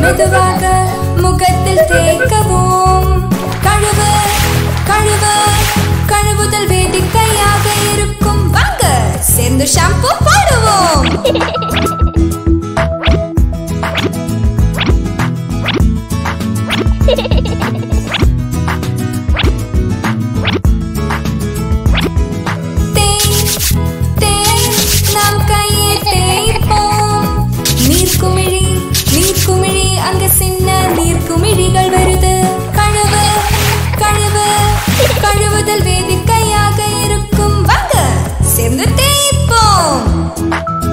மெதுவாக முகத்தில் தேய்க்கவும் கழுவு கழுவு கழுவுதல் வேடிக்கையாக இருக்கும் வாங்க சேர்ந்து ஷாம்பு போடுவோம் தேய், தேய், நாம் கையை தேய்ப்போம். நீர்க்குமிழி, நீர்க்குமிழி, அங்க சின்ன நீர்க்குமிழிகள் வருது. கழுவு, கழுவு, கழுவுதல் வேடிக்கையாக இருக்கும் வாங்க சேர்ந்து தேய்ப்போம்